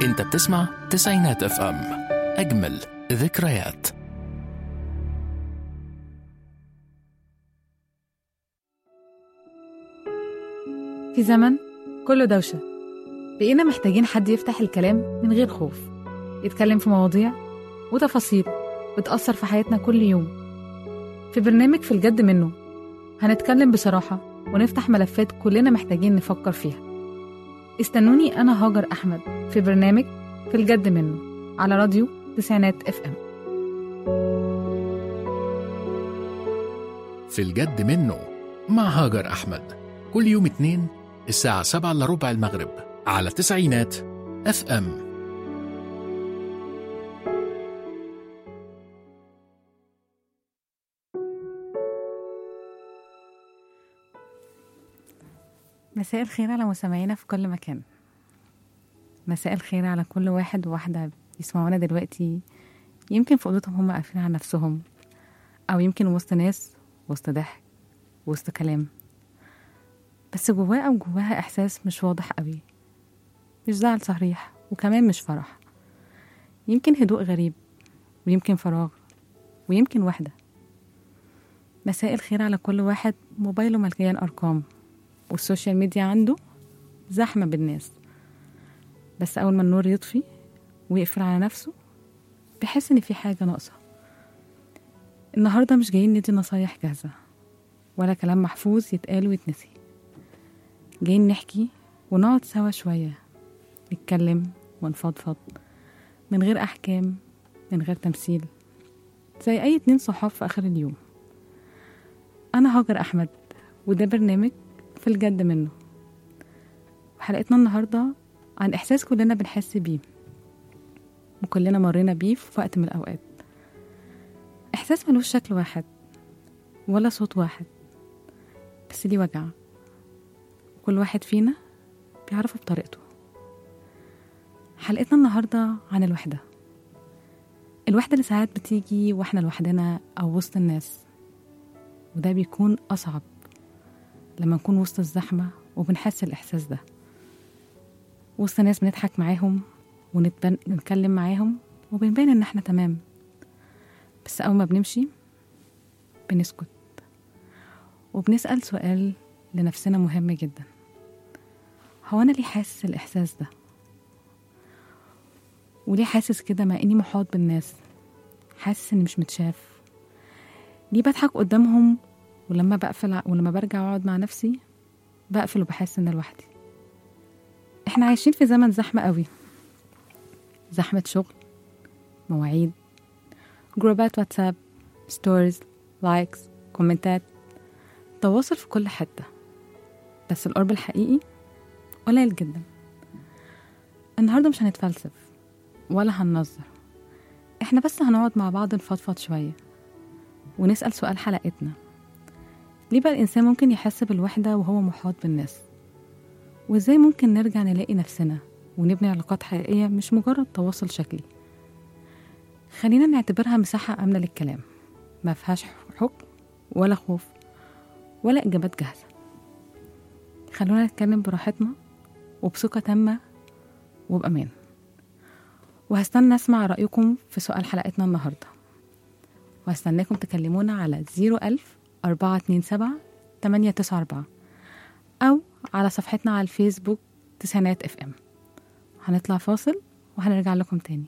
انت بتسمع تسعينات اف ام اجمل ذكريات في زمن كله دوشة بقينا محتاجين حد يفتح الكلام من غير خوف يتكلم في مواضيع وتفاصيل بتأثر في حياتنا كل يوم في برنامج في الجد منه هنتكلم بصراحة ونفتح ملفات كلنا محتاجين نفكر فيها استنوني أنا هاجر أحمد في برنامج في الجد منه على راديو تسعينات اف ام في الجد منه مع هاجر أحمد كل يوم اتنين الساعة سبعة إلا ربع المغرب على تسعينات اف ام مساء الخير على مستمعينا في كل مكان مساء الخير على كل واحد وواحدة بيسمعونا دلوقتي يمكن في أوضتهم هم قافلين على نفسهم أو يمكن وسط ناس وسط ضحك وسط كلام بس جواه أو جواها إحساس مش واضح قوي مش زعل صريح وكمان مش فرح يمكن هدوء غريب ويمكن فراغ ويمكن وحدة مساء الخير على كل واحد موبايله مليان أرقام والسوشيال ميديا عنده زحمة بالناس بس أول ما النور يطفي ويقفل على نفسه بيحس إن في حاجة ناقصة النهاردة مش جايين ندي نصايح جاهزة ولا كلام محفوظ يتقال ويتنسي جايين نحكي ونقعد سوا شوية نتكلم ونفضفض من غير أحكام من غير تمثيل زي أي اتنين صحاب في آخر اليوم أنا هاجر أحمد وده برنامج في الجد منه وحلقتنا النهاردة عن إحساس كلنا بنحس بيه وكلنا مرينا بيه في وقت من الأوقات إحساس ملوش شكل واحد ولا صوت واحد بس ليه وجع كل واحد فينا بيعرفه بطريقته حلقتنا النهاردة عن الوحدة الوحدة اللي ساعات بتيجي واحنا لوحدنا أو وسط الناس وده بيكون أصعب لما نكون وسط الزحمة وبنحس الإحساس ده وسط ناس بنضحك معاهم ونتكلم معاهم وبنبان إن احنا تمام بس أول ما بنمشي بنسكت وبنسأل سؤال لنفسنا مهم جدا هو أنا ليه حاسس الإحساس ده؟ وليه حاسس كده مع إني محاط بالناس حاسس إني مش متشاف ليه بضحك قدامهم ولما بقفل ولما برجع واقعد مع نفسي بقفل وبحس إن لوحدي احنا عايشين في زمن زحمة قوي زحمة شغل مواعيد جروبات واتساب ستوريز لايكس كومنتات تواصل في كل حتة بس القرب الحقيقي قليل جدا النهاردة مش هنتفلسف ولا هننظر احنا بس هنقعد مع بعض نفضفض شوية ونسأل سؤال حلقتنا ليه بقى الإنسان ممكن يحس بالوحدة وهو محاط بالناس وإزاي ممكن نرجع نلاقي نفسنا ونبني علاقات حقيقية مش مجرد تواصل شكلي خلينا نعتبرها مساحة آمنة للكلام ما فيهاش حكم ولا خوف ولا إجابات جاهزة خلونا نتكلم براحتنا وبثقة تامة وبأمان وهستنى أسمع رأيكم في سؤال حلقتنا النهاردة وهستناكم تكلمونا على 01000 427 894 أو على صفحتنا على الفيسبوك تسعينات اف ام هنطلع فاصل وهنرجع لكم تاني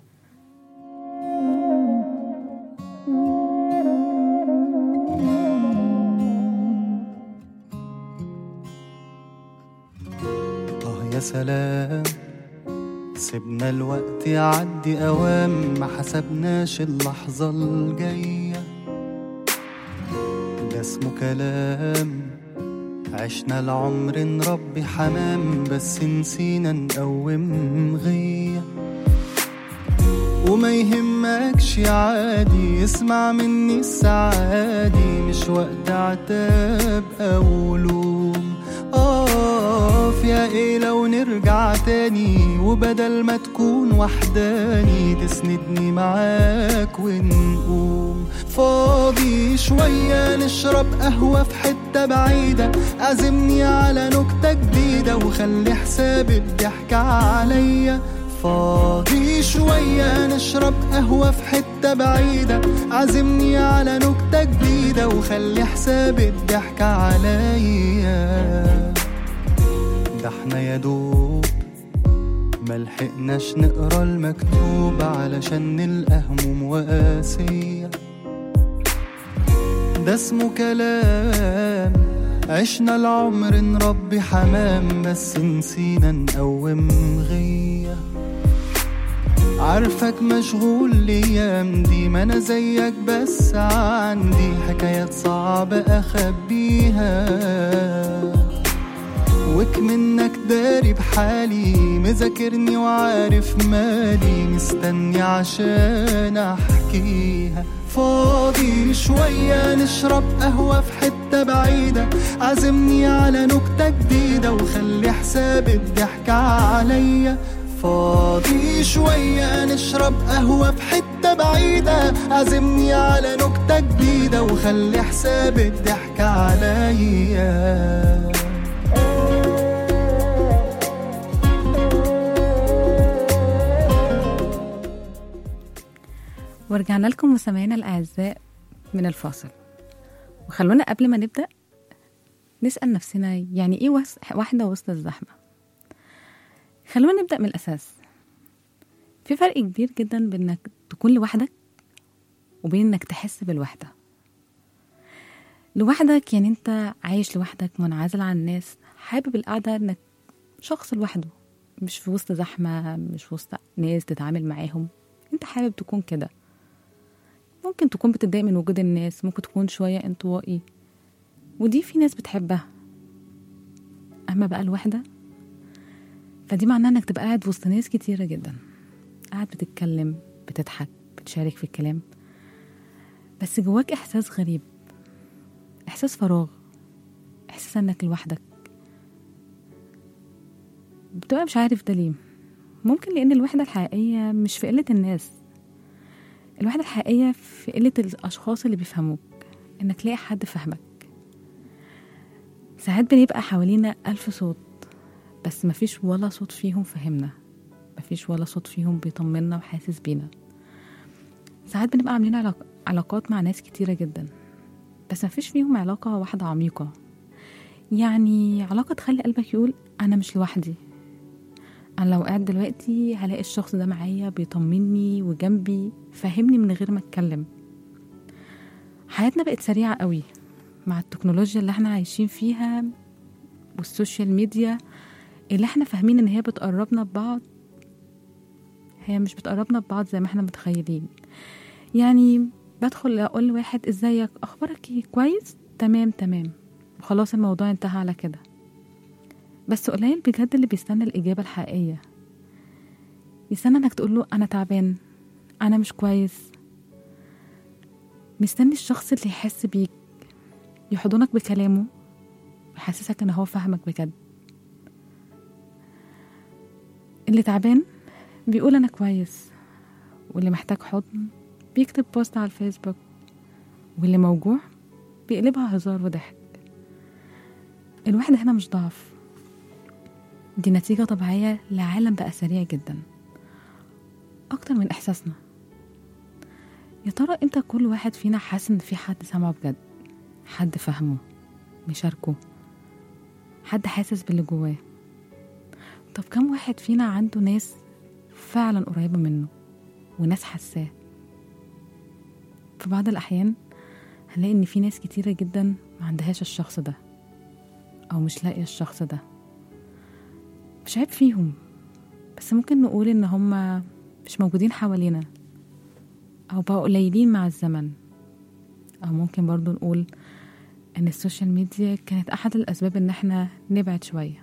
آه يا سلام سيبنا الوقت يعدي أوام ما حسبناش اللحظة الجاية ده اسمه كلام عشنا العمر نربي حمام بس نسينا نقوم غية وما يهمكش عادي اسمع مني السعادي مش وقت عتاب أو لوم اقف يا ايه لو نرجع تاني وبدل ما تكون وحداني تسندني معاك ونقوم فاضي شوية نشرب قهوة في حتة بعيدة عزمني على نكتة جديدة وخلي حساب الضحك عليا فاضي شوية نشرب قهوة في حتة بعيدة عزمني على نكتة جديدة وخلي حساب الضحك عليا ده احنا يا دوب ملحقناش نقرا المكتوب علشان نلقى هموم وقاسية ده اسمه كلام عشنا العمر نربي حمام بس نسينا نقوم غيه عارفك مشغول الايام دي ما انا زيك بس عندي حكايات صعبة اخبيها وك منك داري بحالي مذاكرني وعارف مالي مستني عشان احكيها فاضي شوية نشرب قهوة في حتة بعيدة عزمني على نكتة جديدة وخلي حساب الضحك عليا فاضي شوية نشرب قهوة في حتة بعيدة عزمني على نكتة جديدة وخلي حساب الضحك عليا ورجعنا لكم مستمعينا الأعزاء من الفاصل وخلونا قبل ما نبدأ نسأل نفسنا يعني إيه وس- واحدة وسط الزحمة خلونا نبدأ من الأساس في فرق كبير جدا بين إنك تكون لوحدك وبين إنك تحس بالوحدة لوحدك يعني أنت عايش لوحدك منعزل عن الناس حابب القعدة إنك شخص لوحده مش في وسط زحمة مش في وسط ناس تتعامل معاهم انت حابب تكون كده ممكن تكون بتتضايق من وجود الناس ممكن تكون شوية انطوائي ودي في ناس بتحبها أما بقى الوحدة فدي معناها إنك تبقى قاعد وسط ناس كتيرة جدا قاعد بتتكلم بتضحك بتشارك في الكلام بس جواك إحساس غريب إحساس فراغ إحساس إنك لوحدك بتبقى مش عارف ده ليه ممكن لأن الوحدة الحقيقية مش في قلة الناس الوحدة الحقيقية في قلة الأشخاص اللي بيفهموك إنك تلاقي حد فاهمك ساعات بنبقى حوالينا ألف صوت بس مفيش ولا صوت فيهم فهمنا مفيش ولا صوت فيهم بيطمنا وحاسس بينا ساعات بنبقى عاملين علاق- علاقات مع ناس كتيرة جدا بس مفيش فيهم علاقة واحدة عميقة يعني علاقة تخلي قلبك يقول أنا مش لوحدي أنا لو قاعد دلوقتي هلاقي الشخص ده معايا بيطمني وجنبي فاهمني من غير ما أتكلم حياتنا بقت سريعة قوي مع التكنولوجيا اللي احنا عايشين فيها والسوشيال ميديا اللي احنا فاهمين ان هي بتقربنا ببعض هي مش بتقربنا ببعض زي ما احنا متخيلين يعني بدخل اقول لواحد ازيك اخبارك ايه كويس تمام تمام وخلاص الموضوع انتهى على كده بس قليل بجد اللي بيستنى الإجابة الحقيقية يستنى إنك تقول له أنا تعبان أنا مش كويس مستني الشخص اللي يحس بيك يحضنك بكلامه ويحسسك إن هو فاهمك بجد اللي تعبان بيقول أنا كويس واللي محتاج حضن بيكتب بوست على الفيسبوك واللي موجوع بيقلبها هزار وضحك الوحدة هنا مش ضعف دي نتيجة طبيعية لعالم بقى سريع جدا أكتر من إحساسنا يا ترى إمتى كل واحد فينا حاسس إن في حد سامعه بجد حد فاهمه مشاركه حد حاسس باللي جواه طب كم واحد فينا عنده ناس فعلا قريبة منه وناس حساه في بعض الأحيان هنلاقي إن في ناس كتيرة جدا ما عندهاش الشخص ده أو مش لاقية الشخص ده مش عيب فيهم بس ممكن نقول إن هما مش موجودين حوالينا أو بقوا قليلين مع الزمن أو ممكن برضو نقول إن السوشيال ميديا كانت أحد الأسباب إن احنا نبعد شوية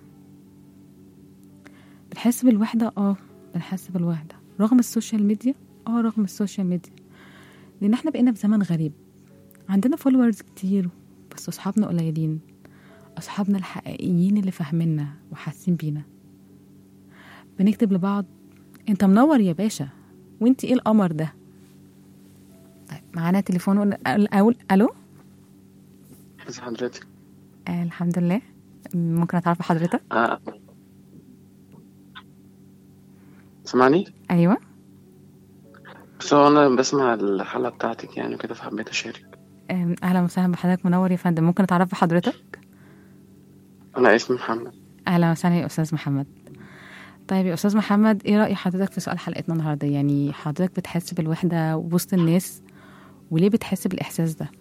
بنحس بالوحدة اه بنحس بالوحدة رغم السوشيال ميديا اه رغم السوشيال ميديا لأن احنا بقينا في زمن غريب عندنا فولورز كتير بس أصحابنا قليلين أصحابنا الحقيقيين اللي فاهميننا وحاسين بينا بنكتب لبعض انت منور يا باشا وانت ايه القمر ده طيب معانا تليفون اقول الو ازي حضرتك آه الحمد لله ممكن اتعرف بحضرتك آه. سمعني ايوه بس هو انا بسمع الحلقة بتاعتك يعني وكده فحبيت اشارك أم، اهلا وسهلا بحضرتك منور يا فندم ممكن اتعرف بحضرتك انا اسمي محمد اهلا وسهلا يا استاذ محمد طيب يا استاذ محمد ايه راي حضرتك في سؤال حلقتنا النهارده يعني حضرتك بتحس بالوحده وسط الناس وليه بتحس بالاحساس ده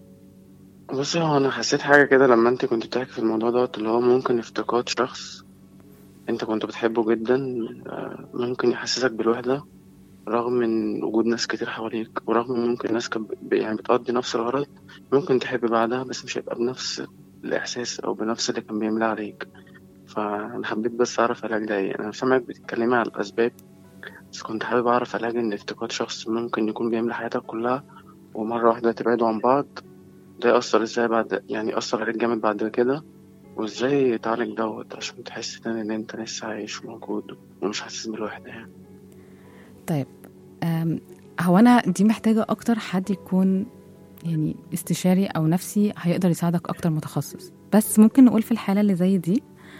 بصي هو انا حسيت حاجة كده لما انت كنت بتحكي في الموضوع دوت اللي هو ممكن افتقاد شخص انت كنت بتحبه جدا آه، ممكن يحسسك بالوحدة رغم من وجود ناس كتير حواليك ورغم من ممكن ناس كانت ب- يعني بتقضي نفس الغرض ممكن تحب بعدها بس مش هيبقى بنفس الإحساس أو بنفس اللي كان بيملى عليك فأنا حبيت بس أعرف علاج ده إيه أنا سامعك بتتكلمي على الأسباب بس كنت حابب أعرف علاج إن افتقاد شخص ممكن يكون بيملى حياتك كلها ومرة واحدة تبعدوا عن بعض ده يأثر إزاي بعد يعني يأثر عليك جامد بعد كده وإزاي تعالج دوت عشان تحس تاني إن أنت لسه عايش وموجود ومش حاسس بالوحدة يعني طيب أم، هو انا دي محتاجه اكتر حد يكون يعني استشاري او نفسي هيقدر يساعدك اكتر متخصص بس ممكن نقول في الحاله اللي زي دي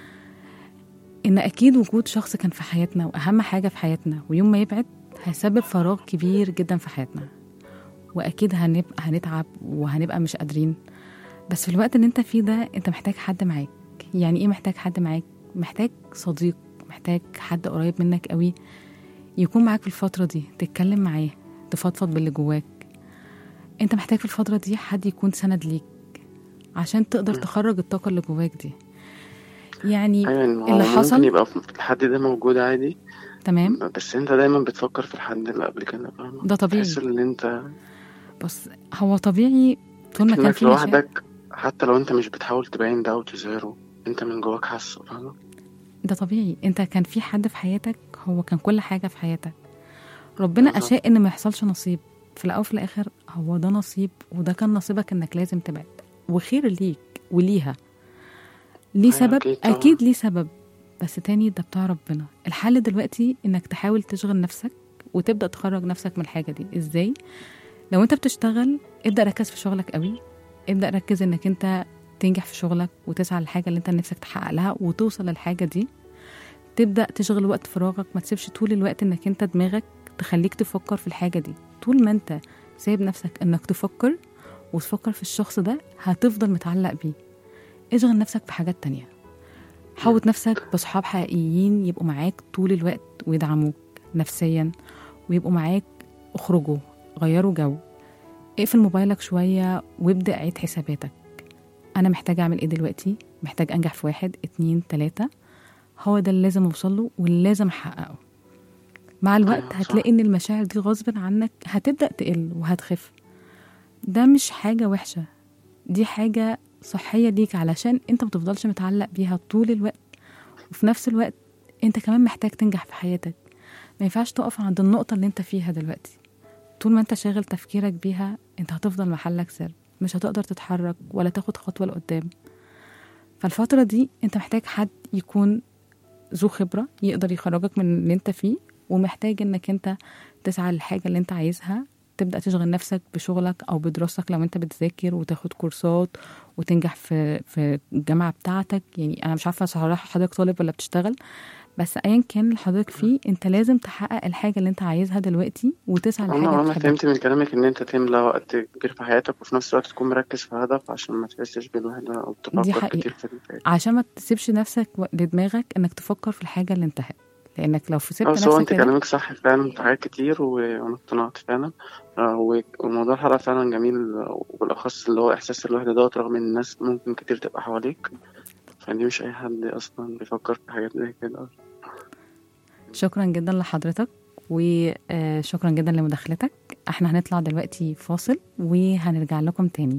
ان اكيد وجود شخص كان في حياتنا واهم حاجه في حياتنا ويوم ما يبعد هيسبب فراغ كبير جدا في حياتنا واكيد هنبقى هنتعب وهنبقى مش قادرين بس في الوقت اللي انت فيه ده انت محتاج حد معاك يعني ايه محتاج حد معاك محتاج صديق محتاج حد قريب منك قوي يكون معاك في الفترة دي تتكلم معاه تفضفض باللي جواك انت محتاج في الفترة دي حد يكون سند ليك عشان تقدر تخرج الطاقة اللي جواك دي يعني أيوة إن هو اللي حصل- ممكن يبقى الحد ده موجود عادي تمام بس انت دايما بتفكر في الحد اللي قبل كده فاهم ده طبيعي. تحس ان انت بص هو طبيعي طول ما كان انك في مشاعر لوحدك حتى لو انت مش بتحاول تبين ده او تظهره انت من جواك حاسه فاهم ده طبيعي انت كان في حد في حياتك هو كان كل حاجة في حياتك ربنا بالظبط. أشاء ان ما يحصلش نصيب في الأول وفي الآخر هو ده نصيب وده كان نصيبك انك لازم تبعد وخير ليك وليها ليه أيوة سبب أكيد طبعا. أكيد ليه سبب بس تاني ده بتاع ربنا الحل دلوقتي انك تحاول تشغل نفسك وتبدأ تخرج نفسك من الحاجة دي ازاي لو انت بتشتغل ابدأ ركز في شغلك قوي ابدأ ركز انك انت تنجح في شغلك وتسعى للحاجة اللي انت نفسك تحقق لها وتوصل للحاجة دي تبدأ تشغل وقت فراغك ما تسيبش طول الوقت انك انت دماغك تخليك تفكر في الحاجة دي طول ما انت سايب نفسك انك تفكر وتفكر في الشخص ده هتفضل متعلق بيه اشغل نفسك في حاجات تانية حوط نفسك بصحاب حقيقيين يبقوا معاك طول الوقت ويدعموك نفسيا ويبقوا معاك اخرجوا غيروا جو اقفل موبايلك شوية وابدأ عيد حساباتك أنا محتاج أعمل إيه دلوقتي محتاج أنجح في واحد اتنين تلاتة هو ده اللي لازم أوصل له واللي لازم أحققه مع الوقت أيوة، صح. هتلاقي إن المشاعر دي غصب عنك هتبدأ تقل وهتخف ده مش حاجة وحشة دي حاجة صحية ليك علشان انت متفضلش متعلق بيها طول الوقت وفي نفس الوقت انت كمان محتاج تنجح في حياتك ما ينفعش تقف عند النقطة اللي انت فيها دلوقتي طول ما انت شاغل تفكيرك بيها انت هتفضل محلك سر مش هتقدر تتحرك ولا تاخد خطوة لقدام فالفترة دي انت محتاج حد يكون ذو خبرة يقدر يخرجك من اللي انت فيه ومحتاج انك انت تسعى للحاجة اللي انت عايزها تبدأ تشغل نفسك بشغلك أو بدراستك لو أنت بتذاكر وتاخد كورسات وتنجح في في الجامعة بتاعتك يعني أنا مش عارفة صراحة حضرتك طالب ولا بتشتغل بس أيا كان اللي حضرتك فيه أنت لازم تحقق الحاجة اللي أنت عايزها دلوقتي وتسعى للحاجة انا اللي انا بتحبها فهمت من كلامك ان انت تملى وقت كبير في حياتك وفي نفس الوقت تكون مركز في هدف عشان ما تحسش بالوحدة او دي تفكر حقيقة. كتير في الفات عشان ما تسيبش نفسك و- لدماغك إنك تفكر في الحاجة اللي انتهت لأنك لو سبت بس هو نفسك انت كده كلامك صح فعلا في حاجات كتير و- وانا اقتنعت فعلا آه، و- وموضوع الحلقة فعلا جميل وبالاخص اللي هو احساس الوحدة دوت رغم ان الناس ممكن كتير تبقى حواليك فدي مش اي حد اصلا بيفكر في حاجات زي كده شكرا جدا لحضرتك وشكرا جدا لمداخلتك احنا هنطلع دلوقتي فاصل وهنرجع لكم تاني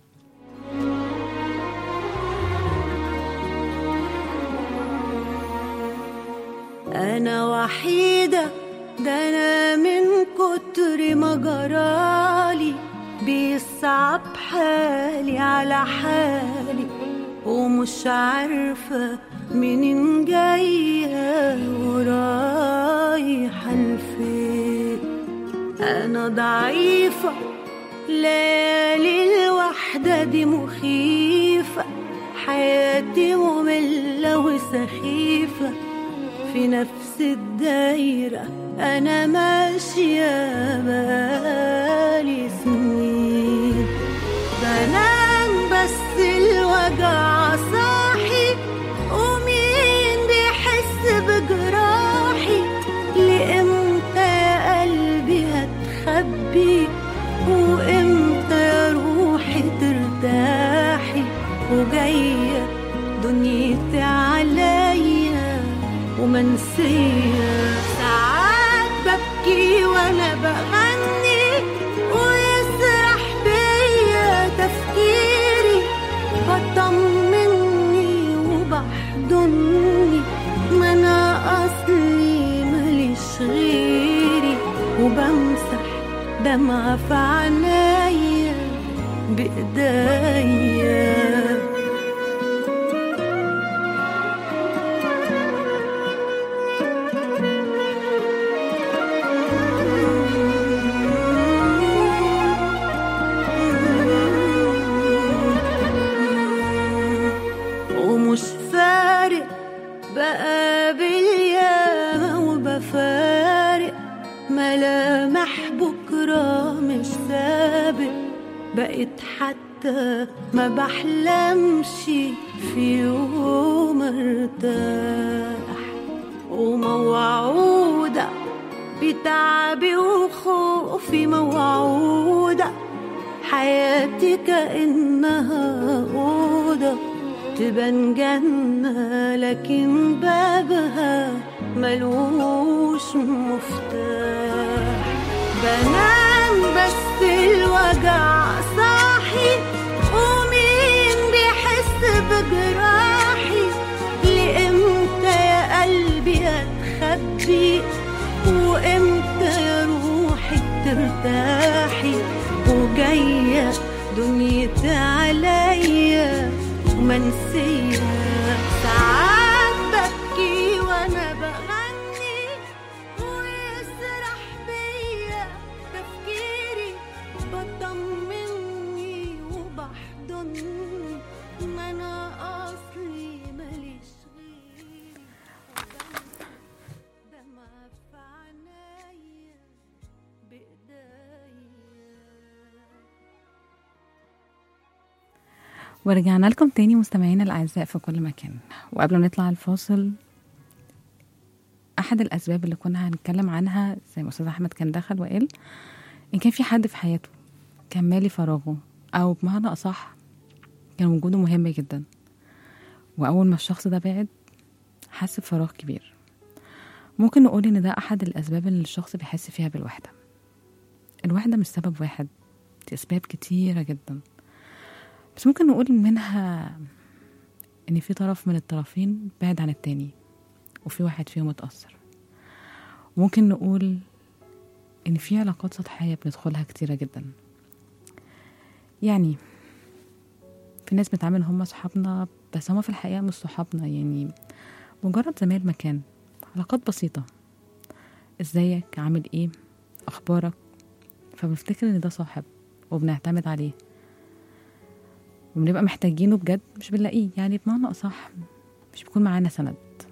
أنا وحيدة ده أنا من كتر ما جرالي بيصعب حالي على حالي ومش عارفة منين جاية ورايحة لفين أنا ضعيفة ليالي الوحدة دي مخيفة حياتي مملة وسخيفة في نفس الدايرة أنا ماشية بقالي سنين بنام بس الوجع صاحي ومين بيحس بجراحي لإمتى يا قلبي هتخبي وإمتى يا روحي ترتاحي وجاية دنيتي عليا ومنسية ساعات ببكي وأنا بغني ويسرح بيا تفكيري بطمني وبحضني ما أنا أصلي ماليش غيري وبمسح دمعة في عينيا بإيديا ومش فارق بقابل ياما وبفارق ملامح بكرة مش سابق بقيت حتى ما بحلمش في يوم ارتاح وموعودة بتعبي وخوفي موعودة حياتي كأنها أوضة تبان جنة لكن بابها ملوش مفتاح بنام بس الوجع صاحي ومين بيحس بجراحي لإمتى يا قلبي هتخبي وإمتى يا روحي ترتاحي وجاية دنيتي عليا ومنسية ساعات ببكي وأنا بغني ويسرح بيا تفكيري بطمني وبحضني ما أنا أصلي ماليش غيري دمعة في عينيا بإيديا ورجعنا لكم تاني مستمعينا الأعزاء في كل مكان وقبل ما نطلع الفاصل أحد الأسباب اللي كنا هنتكلم عنها زي ما أستاذ أحمد كان دخل وقال إن كان في حد في حياته كان مالي فراغه أو بمعنى أصح كان وجوده مهم جدا وأول ما الشخص ده بعد حس بفراغ كبير ممكن نقول إن ده أحد الأسباب اللي الشخص بيحس فيها بالوحدة الوحدة مش سبب واحد دي أسباب كتيرة جدا بس ممكن نقول منها إن في طرف من الطرفين بعد عن التاني وفي واحد فيهم اتأثر ممكن نقول إن في علاقات سطحية بندخلها كتيرة جدا يعني في ناس بتعامل هم صحابنا بس هما في الحقيقة مش صحابنا يعني مجرد زمايل مكان علاقات بسيطة ازيك عامل ايه اخبارك فبنفتكر ان ده صاحب وبنعتمد عليه وبنبقى محتاجينه بجد مش بنلاقيه يعني بمعنى أصح مش بيكون معانا سند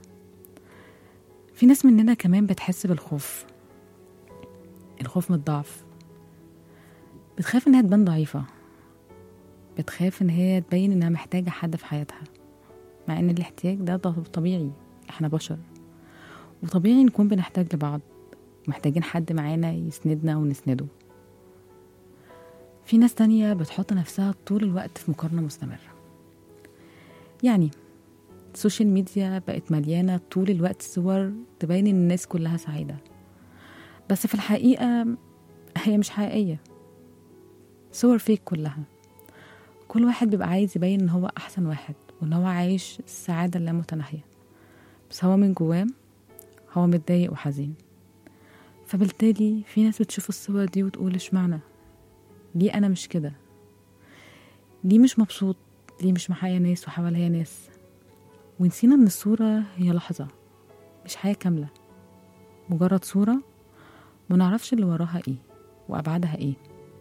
في ناس مننا كمان بتحس بالخوف الخوف من الضعف بتخاف انها تبان ضعيفة بتخاف ان هي تبين انها محتاجة حد في حياتها مع ان الاحتياج ده طبيعي احنا بشر وطبيعي نكون بنحتاج لبعض محتاجين حد معانا يسندنا ونسنده في ناس تانية بتحط نفسها طول الوقت في مقارنة مستمرة يعني السوشيال ميديا بقت مليانة طول الوقت صور تبين ان الناس كلها سعيدة بس في الحقيقة هي مش حقيقية صور فيك كلها كل واحد بيبقى عايز يبين ان هو احسن واحد وان هو عايش السعادة اللامتناهية بس هو من جواه هو متضايق وحزين فبالتالي في ناس بتشوف الصور دي وتقول اشمعنى ليه انا مش كده ليه مش مبسوط ليه مش معايا ناس وحواليا ناس ونسينا ان الصورة هي لحظة مش حياة كاملة مجرد صورة منعرفش اللي وراها ايه وابعادها ايه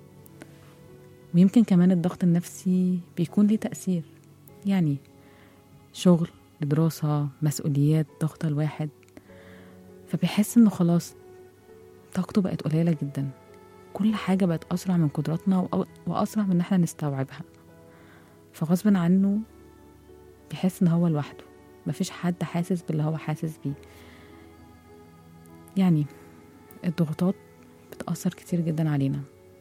ويمكن كمان الضغط النفسي بيكون ليه تأثير يعني شغل دراسة مسؤوليات ضغط الواحد فبيحس انه خلاص طاقته بقت قليلة جدا كل حاجة بقت أسرع من قدراتنا وأ- وأسرع من إن احنا نستوعبها فغصب عنه بيحس إن هو لوحده مفيش حد حاسس باللي هو حاسس بيه يعني الضغوطات بتأثر كتير جدا علينا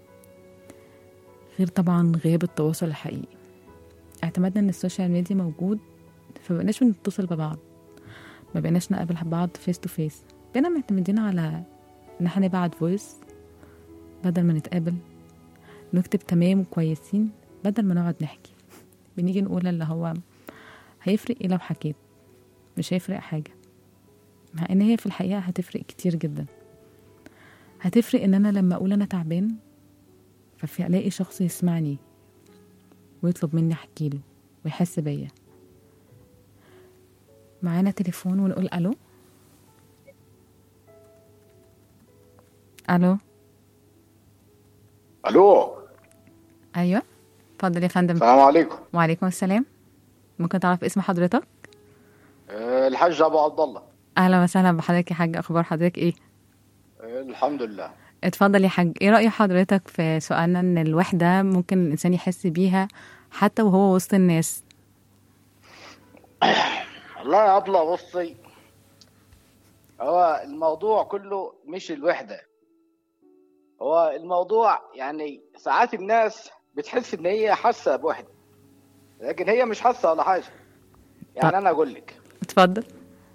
غير طبعا غياب التواصل الحقيقي اعتمدنا ان السوشيال ميديا موجود فمبقناش بنتصل ببعض ما بقيناش نقابل بعض فيس تو فيس بقينا معتمدين على ان احنا نبعت فويس بدل ما نتقابل نكتب تمام وكويسين بدل ما نقعد نحكي بنيجي نقول اللي هو هيفرق ايه لو حكيت مش هيفرق حاجة مع ان هي في الحقيقة هتفرق كتير جدا هتفرق ان انا لما اقول انا تعبان ففي الاقي شخص يسمعني ويطلب مني احكي له ويحس بيا معانا تليفون ونقول الو الو الو ايوه اتفضل يا فندم السلام عليكم وعليكم السلام ممكن تعرف اسم حضرتك أه، الحاج ابو عبد الله اهلا وسهلا بحضرتك يا حاج اخبار حضرتك ايه أه، الحمد لله اتفضل يا حاج ايه رأي حضرتك في سؤالنا ان الوحدة ممكن الانسان يحس بيها حتى وهو وسط الناس والله يا ابله بصي هو الموضوع كله مش الوحده هو الموضوع يعني ساعات الناس بتحس ان هي حاسه بوحده لكن هي مش حاسه ولا حاجه يعني طب. انا اقول لك اتفضل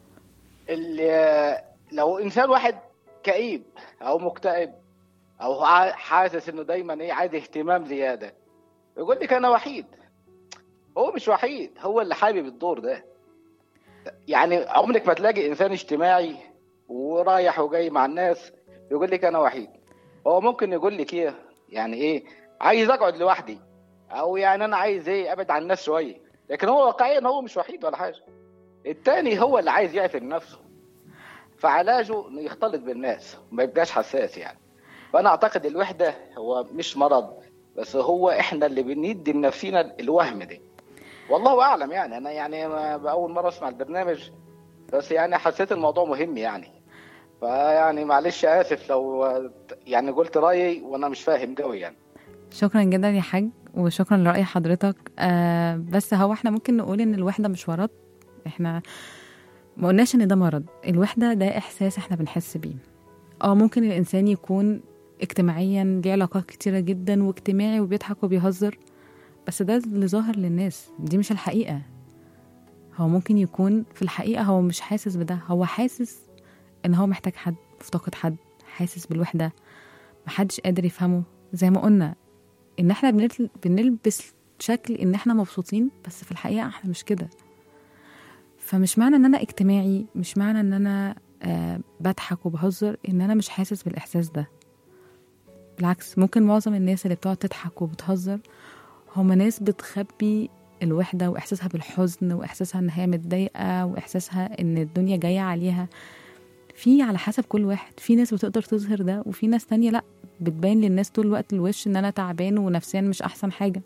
ال- لو انسان واحد كئيب او مكتئب او ع- حاسس انه دايما ايه عايز اهتمام زياده يقول لك انا وحيد هو مش وحيد هو اللي حابب الدور ده يعني عمرك ما تلاقي انسان اجتماعي ورايح وجاي مع الناس يقول لك انا وحيد هو ممكن يقول لك ايه يعني ايه عايز اقعد لوحدي او يعني انا عايز ايه ابعد عن الناس شويه لكن هو واقعيا هو مش وحيد ولا حاجه التاني هو اللي عايز يقفل نفسه فعلاجه انه يختلط بالناس ما يبقاش حساس يعني فانا اعتقد الوحده هو مش مرض بس هو احنا اللي بندي لنفسينا الوهم ده والله اعلم يعني انا يعني ما- باول مره اسمع البرنامج بس يعني حسيت الموضوع مهم يعني فيعني معلش اسف لو يعني قلت رايي وانا مش فاهم قوي يعني شكرا جدا يا حاج وشكرا لرأي حضرتك آه بس هو احنا ممكن نقول ان الوحدة مش مرض احنا ما قلناش ان ده مرض الوحدة ده احساس احنا بنحس بيه اه ممكن الانسان يكون اجتماعيا ليه علاقات كتيرة جدا واجتماعي وبيضحك وبيهزر بس ده اللي ظاهر للناس دي مش الحقيقة هو ممكن يكون في الحقيقة هو مش حاسس بده هو حاسس ان هو محتاج حد مفتقد حد حاسس بالوحدة محدش قادر يفهمه زي ما قلنا ان احنا بنل- بنلبس شكل ان احنا مبسوطين بس في الحقيقة احنا مش كده فمش معنى ان انا اجتماعي مش معنى ان انا آه بضحك وبهزر ان انا مش حاسس بالاحساس ده بالعكس ممكن معظم الناس اللي بتقعد تضحك وبتهزر هما ناس بتخبي الوحدة وإحساسها بالحزن وإحساسها إن هي متضايقة وإحساسها إن الدنيا جاية عليها في على حسب كل واحد في ناس بتقدر تظهر ده وفي ناس تانية لأ بتبين للناس طول الوقت الوش إن أنا تعبان ونفسيا مش أحسن حاجة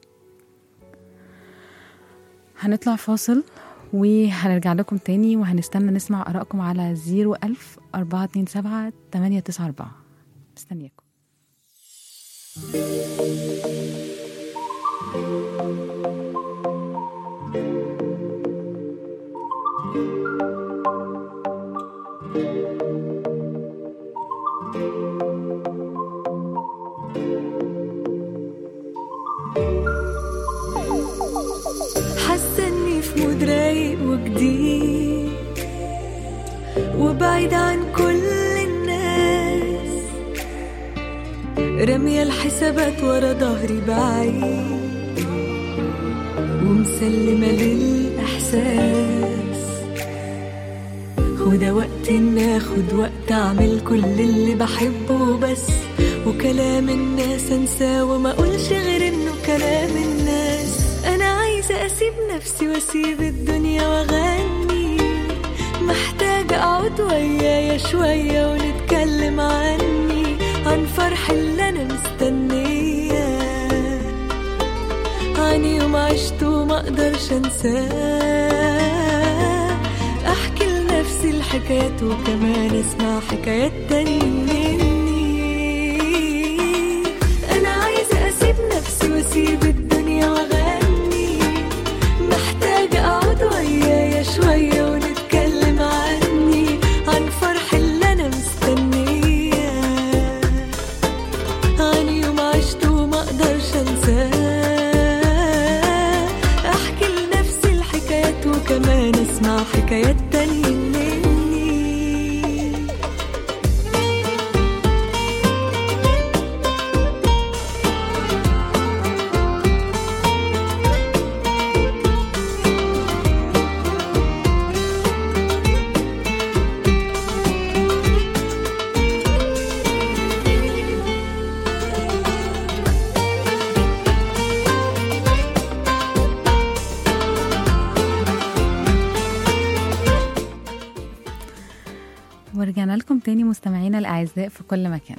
هنطلع فاصل وهنرجع لكم تاني وهنستنى نسمع آرائكم على 01000 427 894 مستنياكم حاسه اني في مود رايق وجديد وبعيد عن كل الناس رامية الحسابات ورا ظهري بعيد ومسلمة للإحساس وده وقت إن آخد وقت أعمل كل اللي بحبه بس وكلام الناس أنساه وما أقولش غير إنه كلام الناس أنا عايزة أسيب نفسي وأسيب الدنيا وأغني محتاجة أقعد ويايا شوية ونتكلم عني عن فرح اللي أنا مستنياه عن يوم عشته وما أقدرش أنساه أحكي لنفسي الحلم الحكايات وكمان اسمع حكايات تاني مني انا عايزة اسيب نفسي واسيب الدنيا واغني محتاجة اقعد ويايا شوية ونتكلم عني عن فرح اللي انا مستنياه عن يوم عشته وما اقدرش انساه احكي لنفسي الحكايات وكمان اسمع حكايات تانية مني ورجعنا لكم تاني مستمعينا الأعزاء في كل مكان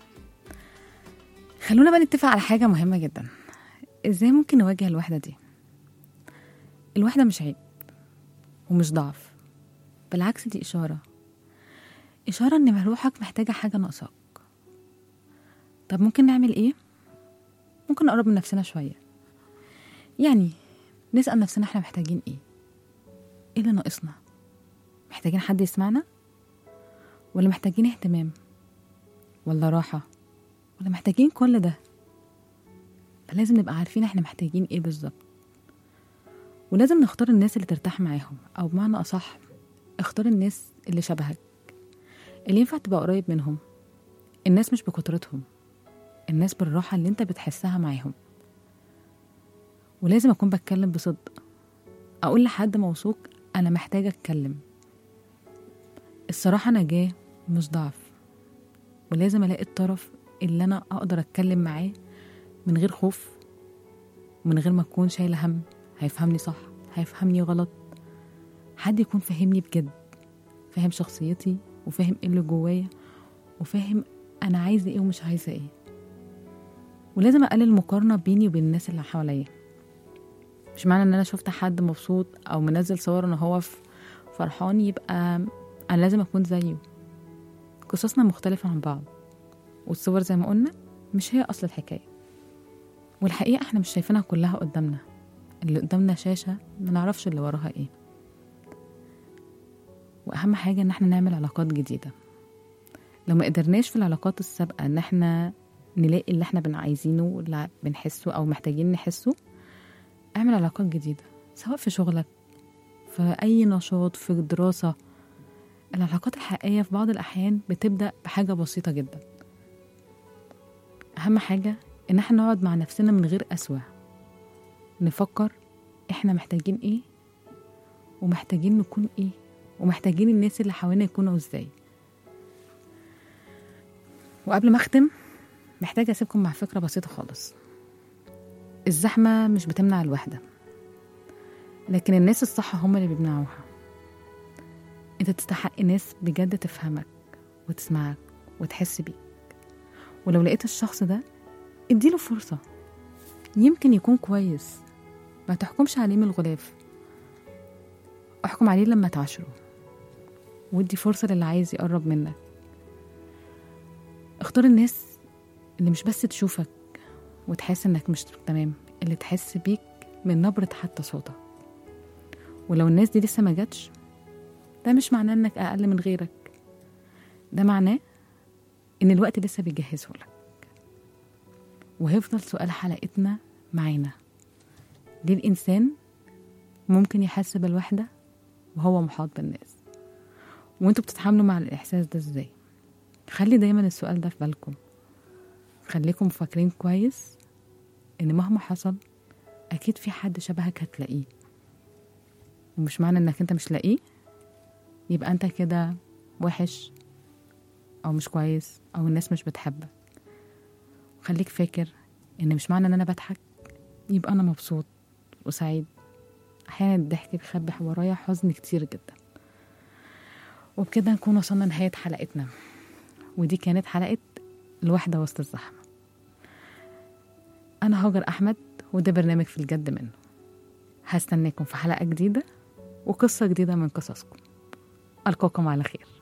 خلونا بقى نتفق على حاجة مهمة جدا ازاي ممكن نواجه الوحدة دي الوحدة مش عيب ومش ضعف بالعكس دي إشارة إشارة إن روحك محتاجة حاجة ناقصاك طب ممكن نعمل إيه؟ ممكن نقرب من نفسنا شوية يعني نسأل نفسنا إحنا محتاجين إيه؟ إيه اللي ناقصنا؟ محتاجين حد يسمعنا؟ ولا محتاجين اهتمام ولا راحة ولا محتاجين كل ده فلازم نبقى عارفين احنا محتاجين ايه بالظبط ولازم نختار الناس اللي ترتاح معاهم او بمعنى اصح اختار الناس اللي شبهك اللي ينفع تبقى قريب منهم الناس مش بكترتهم الناس بالراحة اللي انت بتحسها معاهم ولازم اكون بتكلم بصدق اقول لحد موثوق انا محتاجة اتكلم الصراحة نجاة مش ضعف ولازم ألاقي الطرف اللي أنا أقدر أتكلم معاه من غير خوف ومن غير ما أكون شايلة هم هيفهمني صح هيفهمني غلط حد يكون فاهمني بجد فاهم شخصيتي وفاهم ايه اللي جوايا وفاهم أنا عايزة ايه ومش عايزة ايه ولازم أقلل المقارنة بيني وبين الناس اللي حواليا مش معنى ان انا شفت حد مبسوط او منزل صور ان هو في فرحان يبقى انا لازم اكون زيه قصصنا مختلفة عن بعض والصور زي ما قلنا مش هي اصل الحكاية والحقيقة احنا مش شايفينها كلها قدامنا اللي قدامنا شاشة ما نعرفش اللي وراها ايه واهم حاجة ان احنا نعمل علاقات جديدة لو ما قدرناش في العلاقات السابقة ان احنا نلاقي اللي احنا بن عايزينه واللي بنحسه او محتاجين نحسه اعمل علاقات جديدة سواء في شغلك في أي نشاط في الدراسة العلاقات الحقيقية في بعض الأحيان بتبدأ بحاجة بسيطة جدا أهم حاجة إن احنا نقعد مع نفسنا من غير قسوة نفكر احنا محتاجين ايه ومحتاجين نكون ايه ومحتاجين الناس اللي حوالينا يكونوا ازاي وقبل ما اختم محتاجة اسيبكم مع فكرة بسيطة خالص الزحمة مش بتمنع الوحدة لكن الناس الصح هم اللي بيمنعوها انت تستحق ناس بجد تفهمك وتسمعك وتحس بيك ولو لقيت الشخص ده اديله فرصة يمكن يكون كويس ما تحكمش عليه من الغلاف احكم عليه لما تعاشره وادي فرصة للي عايز يقرب منك اختار الناس اللي مش بس تشوفك وتحس انك مش تمام اللي تحس بيك من نبرة حتى صوتك ولو الناس دي لسه ما جاتش ده مش معناه انك اقل من غيرك ده معناه ان الوقت لسه بيجهزه لك وهيفضل سؤال حلقتنا معانا ليه الانسان ممكن يحس بالوحدة وهو محاط بالناس وانتوا بتتعاملوا مع الاحساس ده ازاي خلي دايما السؤال ده في بالكم خليكم فاكرين كويس ان مهما حصل اكيد في حد شبهك هتلاقيه ومش معنى انك انت مش لاقيه يبقى انت كده وحش او مش كويس او الناس مش بتحبك خليك فاكر ان مش معنى ان انا بضحك يبقى انا مبسوط وسعيد احيانا الضحك بيخبي ورايا حزن كتير جدا وبكده نكون وصلنا لنهاية حلقتنا ودي كانت حلقة الوحدة وسط الزحمة أنا هاجر أحمد وده برنامج في الجد منه هستناكم في حلقة جديدة وقصة جديدة من قصصكم ألقاكم على خير